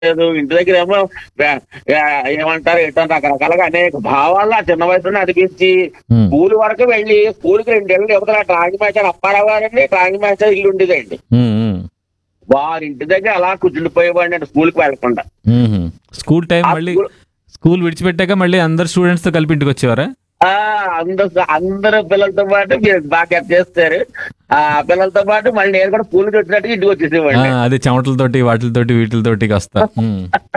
లేదు ఇంటి దగ్గర ఏమో వే- ఏ- ఏమంటారు ఏంటో రకరకాలుగా అనేక భావాలు ఆ చిన్న వయసులో అనిపించి ఉమ్, స్కూల్ వరకు వెళ్ళి స్కూల్ కి రెండేళ్ళు యువతల డ్రాయింగ్ మాస్టర్ అప్పారావు గారండి డ్రాయింగ్ మాస్టర్ ఇల్లు ఉండేదండి ఉమ్, ఉమ్, వారి ఇంటి దగ్గర అలా కూర్చుండిపోయేవాడిని అండి స్కూల్ కి వెళ్లకుండా ఉమ్. స్కూల్ టైం ఆ మళ్ళీ స్కూల్- స్కూల్ విడిచిపెట్టాక మళ్ళీ అందరు స్టూడెంట్స్ తో కలిపి ఇంటికి వచ్చేవారా ఆ అందరు అందరు పిల్లలతో పాటు మీరు బాగా కేర్ చేస్తారు ఆ పిల్లలతో పాటు మళ్ళీ నేను కూడా స్కూల్ కి వచ్చినట్టు ఇంటికి ఆ, వచ్చేసేవాడిని అదే చెమటలతోటి వాటితోటి వీటితోటి వస్తా ఉమ్,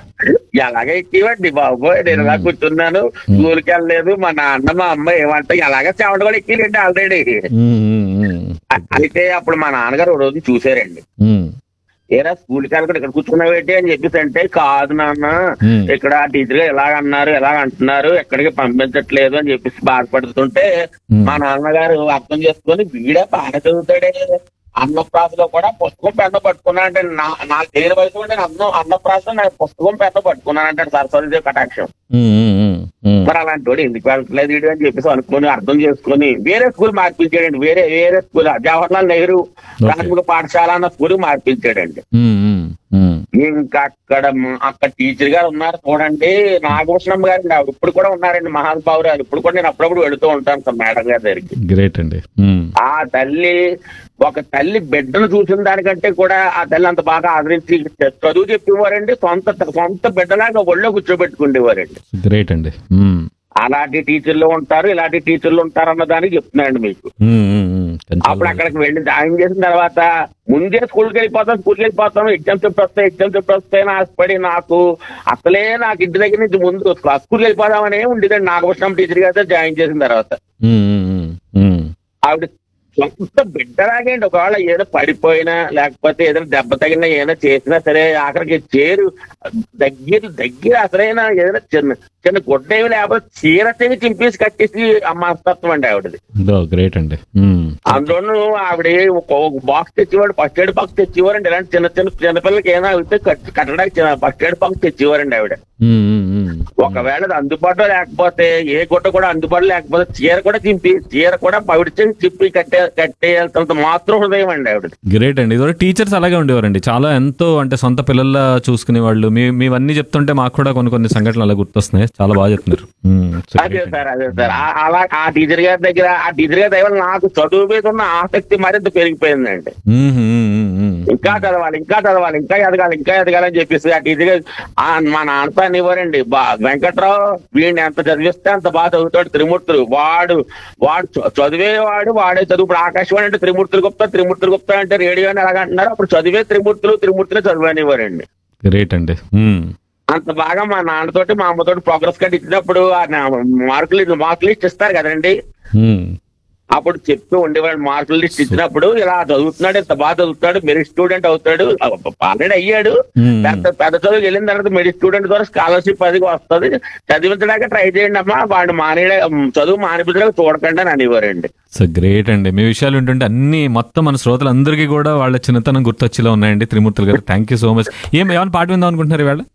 ఎలాగే ఎక్కివండి బాబోయ్ నేను ఇలా కూర్చున్నాను స్కూల్ కి వెళ్ళలేదు మా నాన్న మా అమ్మ ఏమంటే ఎలాగే చెమట కూడా ఎక్కిలేండి ఆల్రెడీ ఉమ్, ఉమ్, ఉమ్. అయితే అప్పుడు మా నాన్నగారు ఓ రోజు చూసారండి ఉమ్, ఏరా స్కూల్ కి వెళ్ళకుండా ఇక్కడ కూర్చున్నావేంటి అని చెప్పేసి అంటే కాదు నాన్న ఉమ్, ఇక్కడ టీచర్ గా ఎలాగ అన్నారు ఎలాగ అంటున్నారు ఎక్కడికి పంపించట్లేదు అని చెప్పేసి బాధపడుతుంటే ఉమ్. మా నాన్నగారు అర్థం చేసుకొని వీడే బాగా చదువుతాడే అన్నప్రాసలో కూడా పుస్తకం పెద్ద పట్టుకున్నానంటే నా నాకు తెలియని వయసు ఉంటే అన్నం అన్నప్రాసలో నాకు పుస్తకం పెద్ద పట్టుకున్నానంటే సరస్వతి కటాక్షం ఉమ్, ఉమ్, ఉమ్, ఉమ్. మరి అలాంటి వాడు ఎందుకు వెళ్ళట్లేదు వీడు అని చెప్పేసి అనుకుని అర్థం చేసుకుని వేరే స్కూల్ మార్పించాడండి వేరే వేరే స్కూల్ జవహర్లాల్ నెహ్రూ ప్రాథమిక పాఠశాల అన్న స్కూల్ మార్పించాడండి ఉమ్, ఉమ్, ఉమ్. ఇంకా అక్కడ మ- అక్కడ టీచర్ గారు ఉన్నారు చూడండి నాగభూషణమ్మ గారు ఆవిడ ఇప్పుడు కూడా ఉన్నారండి మహానుభావురాలు ఇప్పుడు కూడా నేను అప్పుడప్పుడు వెళుతూ ఉంటాను సార్ మేడం గారి దగ్గరికి గ్రేట్ అండి ఉమ్, ఆ తల్లి ఒక తల్లి బిడ్డను చూసిన దానికంటే కూడా ఆ తల్లి అంత బాగా ఆదరించి చదువు చెప్పేవారండి సొంత సొంత బిడ్డలాగా ఒళ్ళో కూర్చోబెట్టుకునేవారండి గ్రేట్ అండి ఉమ్, అలాంటి టీచర్లు ఉంటారు ఇలాంటి టీచర్లు ఉంటారు అన్న దానికి చెప్తున్నానండి మీకు ఉమ్, ఉమ్, ఉమ్. కొంచెం అప్పుడు అక్కడికి వెళ్ళి జాయిన్ చేసిన తర్వాత ముందే స్కూల్కి వెళ్ళిపోతాం స్కూల్కి వెళ్ళిపోతాం ఎగ్జామ్స్ ఎప్పుడు వస్తాయి ఎగ్జామ్స్ ఎప్పుడు వస్తాయి అని ఆశపడి నాకు అసలే నాకు ఇంటి దగ్గర నుంచి ముందు స్కూల్కి వెళ్ళిపోదామనే ఉండేదండి నాగభూషణం టీచర్ గారితో జాయిన్ చేసిన తర్వాత ఉమ్, ఉమ్, ఉమ్, ఉమ్. ఆవిడ సొంత బిడ్డలాగేంటి ఒకవేళ ఏదో పడిపోయినా లేకపోతే ఏదైనా దెబ్బ తగినా ఏదైనా చేసినా సరే ఆఖరికి చేరు దగ్గర దగ్గర అసలైన ఏదైనా చిన్న చిన్న గుడ్డ ఏమి లేకపోతే చీర తెగి చింపేసి కట్టేసి అమ్మస్తత్వం అండి ఆవిడది దో గ్రేట్ అండి ఉమ్, అందులోనూ ఆవిడ ఒక బాక్స్ తెచ్చేవాడు ఫస్ట్ ఎయిడ్ బాక్స్ తెచ్చేవారండి ఇలాంటి చిన్న చిన్న చిన్నపిల్లలకి ఏమైనా అయితే కట్- కట్టడానికి ఫస్ట్ ఎయిడ్ బాక్స్ తెచ్చేవారండి ఆవిడ ఉమ్, ఉమ్, ఉమ్. ఒకవేళ అది అందుబాటులో లేకపోతే ఏ గుడ్డ కూడా అందుబాటులో లేకపోతే చీర కూడా చింపి చీర కూడా పవిడిచి చింపి కట్టే కట్టేయాల్సినంత మాత్రం హృదయం అండి ఆవిడ గ్రేట్ అండి ఇదివరకు టీచర్స్ అలాగే ఉండేవారండి చాలా ఎంతో అంటే సొంత పిల్లల చూసుకునే వాళ్ళు మీ మీవన్నీ చెప్తుంటే మాకు కూడా కొన్ని కొన్ని సంఘటనలు అలా గుర్తొస్తున్నాయి చాలా బాగా చెప్తున్నారు ఉమ్, so అదే great అండి. సార్ అదే సార్ ఆ- అలా ఆ టీచర్ గారి దగ్గర ఆ టీచర్ గారి దగ్గర నాకు చదువు మీద ఉన్న ఆసక్తి మరింత పెరిగిపోయిందండి ఉమ్, ఉమ్, ఉమ్, ఉమ్. ఇంకా చదవాలి ఇంకా చదవాలి ఇంకా ఎదగాలి ఇంకా ఎదగాలి అని చెప్పేసి ఆ టీచర్ గారు ఆ మా నాన్నతో ఇవ్వరండి బా వెంకట్రావు వీడిని ఎంత చదివిస్తే అంత బాగా చదువుతాడు త్రిమూర్తులు వాడు వాడు చ- చదివేవాడు వాడే చదువు ఇప్పుడు ఆకాశవాణి అంటే త్రిమూర్తులు గుప్తా త్రిమూర్తులు గుప్తా అంటే రేడియో అని ఎలాగంటున్నారు అప్పుడు చదివే త్రిమూర్తులు త్రిమూర్తులు చదివనివ్వరండి గ్రేట్ అండి ఉమ్, అంత బాగా మా నాన్నతోటి మా అమ్మతోటి ప్రోగ్రెస్ కార్డు ఇచ్చినప్పుడు ఆ నా- మార్కులు మార్కులు లిస్ట్ ఇస్తారు కదండి ఉమ్, అప్పుడు చెప్తూ ఉండేవాడు మార్కులు లిస్ట్ ఇచ్చినప్పుడు ఇలా చదువుతున్నాడు ఇంత బాగా చదువుతున్నాడు మెరిట్ స్టూడెంట్ అవుతాడు ఆల్రెడీ అయ్యాడు ఉమ్, పెద్ద పెద్ద చదువుకి వెళ్ళిన తర్వాత మెరిట్ స్టూడెంట్ ద్వారా స్కాలర్షిప్ అది వస్తుంది చదివించడానికి ట్రై చేయండి అమ్మా వాడు మానే చదువు మానిపించడానికి చూడకండి అని అనేవారండి సో గ్రేట్ అండి మీ విషయాలు వింటుంటే అన్ని మొత్తం మన శ్రోతలందరికీ కూడా వాళ్ళ చిన్నతనం గుర్తొచ్చేలా ఉన్నాయండి త్రిమూర్తులు గారు థ్యాంక్ యూ సో మచ్ ఏం ఏమైనా పాట విందాం అనుకుంటున్నారు ఇవాళ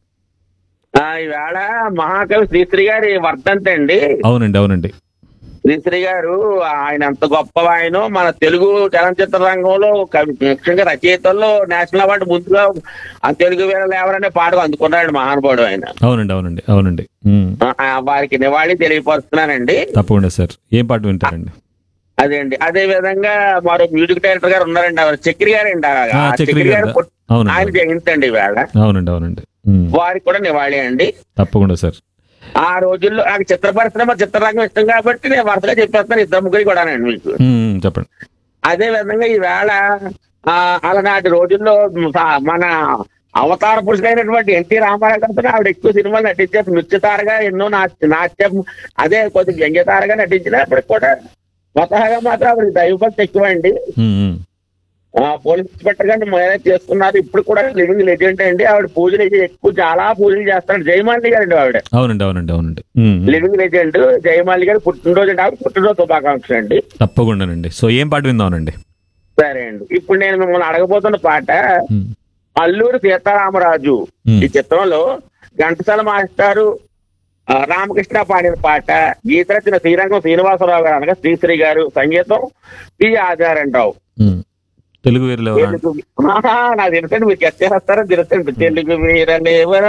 ఆ, ఈవేళ మహాకవి శ్రీశ్రీ గారి వర్ధంతి అండి అవునండి అవునండి శ్రీశ్రీ గారు ఆయన ఎంత గొప్ప ఆయన మన తెలుగు చలనచిత్ర రంగంలో కవి- ముఖ్యంగా రచయితల్లో నేషనల్ అవార్డు ముందుగా ఆ తెలుగు వీరలు ఎవరనే పాటకు అందుకున్నాడు మహానుభావుడు ఆయన అవునండి అవునండి అవునండి ఉమ్, ఆ, ఆ, వారికి నివాళి తెలియపరుస్తున్నానండి తప్పకుండా సార్ ఏం పాట వింటారండి అదే అండి అదే విధంగా మరో మ్యూజిక్ డైరెక్టర్ గారు ఉన్నారండి ఎవరు చక్రి గారు అండి ఆ ఆ, చక్రి చక్రి గారు గారు. పుట్- ఆయన అవునండి జయంతి అండి ఈవేళ అవునండి అవునండి ఉమ్, వారికి కూడా నివాళి అండి తప్పకుండా సార్ ఆ రోజుల్లో నాకు చిత్ర పరిశ్రమ చిత్రరంగం ఇష్టం కాబట్టి నేను వరుసగా చెప్పేస్తాను ఇద్దరు ముగ్గురికి కూడా మీకు ఉమ్, చెప్పండి అదే విధంగా ఈవేళ ఆ, అలనాటి రోజుల్లో సా- మన అవతార పురుషుడైనటువంటి ఎన్టీ రామారావు గారితో ఆవిడ ఎక్కువ సినిమాలు నటించారు నృత్యతారగా ఎన్నో నాట్య నాట్యం అదే కొద్ది వ్యంగ్యతారగా నటించినప్పటికి కూడా స్వతహాగా మాత్రం ఆవిడ దైవభక్తి ఎక్కువ అండి ఉమ్, ఉమ్, ఆ, పోలీస్ ఇన్స్పెక్టర్ గారిని మేనేజ్ చేసుకున్నారు ఇప్పుడు కూడా లివింగ్ లెజెండ్ అండి ఆవిడ పూజలు అయితే ఎక్కువ చాలా పూజలు చేస్తారు జయమాలి గారండి ఆవిడ అవునండి అవునండి అవునండి ఉమ్, ఉమ్, లివింగ్ లెజెండ్ జయమాలి గారు పుట్టినరోజు అండి ఆవిడ పుట్టినరోజు శుభాకాంక్షలు అండి తప్పకుండానండి సో ఏం పాట విందామనండి సరే అండి ఇప్పుడు నేను మిమ్మల్ని అడగబోతున్న పాట ఉమ్, అల్లూరి సీతారామరాజు ఉమ్, ఈ చిత్రంలో ఘంటసాల మాస్టారు ఆ, రామకృష్ణ పాడిన పాట గీత రచన శ్రీరంగం శ్రీనివాసరావు గారు అనగా శ్రీశ్రీ గారు సంగీతం పి ఆచారంటావు ఉమ్. తెలుగు వీరులు ఎవరు తెలుగు ఆహా, నాకు తెలుసండి మీరు ఎత్తేస్తారని తెలుసండి తెలుగు వీరలేవరా